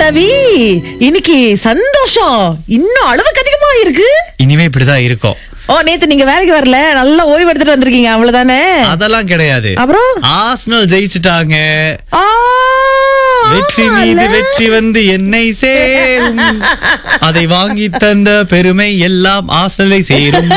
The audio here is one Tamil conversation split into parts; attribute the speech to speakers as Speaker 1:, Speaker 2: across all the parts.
Speaker 1: ரவி இன்னைக்கு சந்தோஷம் இன்னும் அளவுக்கு அதிகமா இருக்கு
Speaker 2: இனிமே இப்படிதான் இருக்கும்
Speaker 1: ஓ நேத்து நீங்க வேலைக்கு வரல நல்லா ஓய்வு எடுத்துட்டு வந்திருக்கீங்க அவ்வளவுதானே
Speaker 2: அதெல்லாம் கிடையாது
Speaker 1: அப்புறம்
Speaker 2: ஆஸ்னல் ஜெயிச்சிட்டாங்க
Speaker 1: ஆ,
Speaker 2: வெற்றி மீது
Speaker 1: இல்ல.
Speaker 2: வெற்றி வந்து என்னை சேரும் அதை வாங்கி தந்த பெருமை எல்லாம் ஆஸ்னலை சேரும்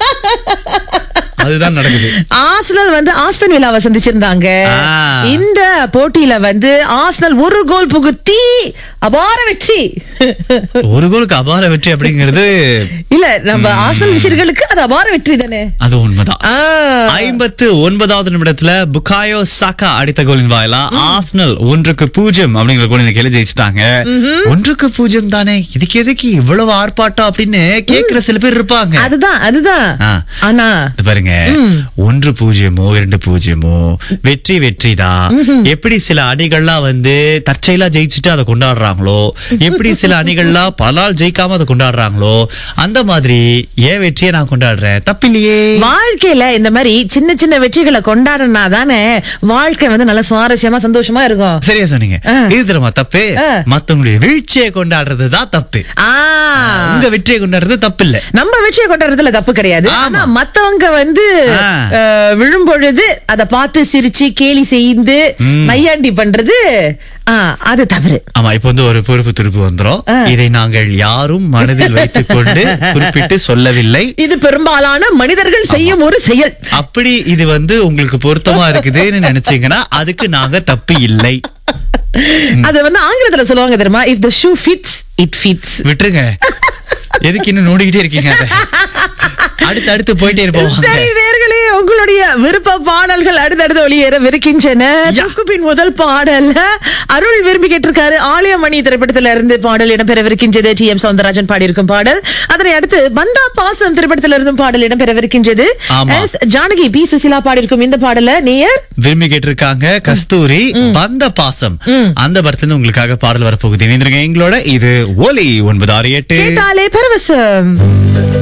Speaker 2: அதுதான் நடக்குது
Speaker 1: ஆர்சனல் வந்து ஆஸ்டன் விழாவை சந்திச்சிருந்தாங்க
Speaker 2: ஆ.
Speaker 1: இந்த போட்டியில வந்து ஆர்சனல் ஒரு கோல் புகுத்தி அபார வெற்றி
Speaker 2: ஒரு கோலுக்கு அபார வெற்றி அப்படிங்கிறது
Speaker 1: இல்ல நம்ம ஆர்சனல் விஷயர்களுக்கு அது அபார வெற்றி தானே
Speaker 2: அது உண்மைதான்
Speaker 1: ஆ.
Speaker 2: ஐம்பத்து ஒன்பதாவது நிமிடத்துல புகாயோ சாக்கா அடித்த கோலின் வாயிலா ஆஸ்னல் ஒன்றுக்கு பூஜ்யம் அப்படிங்கிற கோலின் கேள்வி ஜெயிச்சிட்டாங்க ஒன்றுக்கு பூஜ்யம் தானே இதுக்கு எதுக்கு இவ்வளவு ஆர்ப்பாட்டம் அப்படின்னு கேக்குற சில பேர் இருப்பாங்க
Speaker 1: அதுதான் அதுதான்
Speaker 2: ஆ.
Speaker 1: ஆனா
Speaker 2: இது பாருங்க ஒன்று பூஜ்ஜியமோ இரண்டு பூஜ்ஜியமோ வெற்றி வெற்றி தான் எப்படி சில அணிகள்லாம் வந்து தற்செயலா ஜெயிச்சுட்டு அதை கொண்டாடுறாங்களோ எப்படி சில அணிகள்லாம் பலால் ஜெயிக்காம அதை கொண்டாடுறாங்களோ அந்த மாதிரி ஏன் வெற்றியை நான் கொண்டாடுறேன் தப்பில்லையே
Speaker 1: வாழ்க்கையில இந்த மாதிரி சின்ன சின்ன வெற்றிகளை கொண்டாடினா தானே வாழ்க்கை வந்து நல்ல சுவாரஸ்யமா சந்தோஷமா இருக்கும்
Speaker 2: சரியா சொன்னீங்க
Speaker 1: ஆ.
Speaker 2: இது தெரியுமா தப்பு
Speaker 1: ஆ.
Speaker 2: மத்தவங்களுடைய வீழ்ச்சியை கொண்டாடுறது தான் தப்பு
Speaker 1: ஆ
Speaker 2: உங்க வெற்றியை கொண்டாடுறது தப்பு இல்ல
Speaker 1: நம்ம வெற்றியை கொண்டாடுறதுல தப்பு கிடையாது
Speaker 2: ஆமா.
Speaker 1: ஆனா மத்தவங்க வந்து
Speaker 2: ஆ.
Speaker 1: அஹ், விழும்பொழுது அத பார்த்து சிரிச்சு கேலி செய்து நையாண்டி பண்றது ஆ, அது தவறு
Speaker 2: ஆமா இப்ப வந்து ஒரு பொறுப்பு துருப்பு வந்துரும்
Speaker 1: ஆ.
Speaker 2: இதை நாங்கள் யாரும் மனதில் வைத்துக் கொண்டு குறிப்பிட்டு சொல்லவில்லை
Speaker 1: இது பெரும்பாலான மனிதர்கள் செய்யும் ஒரு செயல்
Speaker 2: அப்படி இது வந்து உங்களுக்கு பொருத்தமா இருக்குதுன்னு நினைச்சீங்கன்னா அதுக்கு நாங்க தப்பு இல்லை
Speaker 1: அது வந்து ஆங்கிலத்துல சொல்லுவாங்க தெரியுமா if the shoe fits it fits
Speaker 2: விட்டுருங்க எதுக்கு இன்னும் நோண்டிக்கிட்டே இருக்கீங்க அதை? அடுத்து அடுத்து போயிட்டே இருப்போம் வாங்க.
Speaker 1: சரி நேர்களே உங்களுடைய விருப்ப பாடல்கள் அடுத்தடுத்து ஒளியேற விருக்கின்றன
Speaker 2: யா.
Speaker 1: தொகுப்பின் முதல் பாடல் அருள் விரும்பி கேட்டிருக்காரு ஆலயமணி திரைப்படத்துல இருந்து பாடல் இடம்பெறவிருக்கின்றது டி எம் சவுந்தரராஜன் பாடியிருக்கும் பாடல் அதனை அடுத்து பந்தா பாசம் திரைப்படத்துல இருந்தும் பாடல் இடம்பெறவிருக்கின்றது
Speaker 2: ஆமா.
Speaker 1: எஸ் ஜானகி பி சுசிலா பாடியிருக்கும் இந்த பாடல நேயர்
Speaker 2: விரும்பி கேட்டிருக்காங்க கஸ்தூரி பந்த பாசம் அந்த படத்துல இருந்து உங்களுக்காக பாடல் வரப்போகுது இணைந்திருங்க எங்களோட இது ஒலி ஒன்பது ஆறு எட்டு
Speaker 1: கேட்டாலே பரவசம்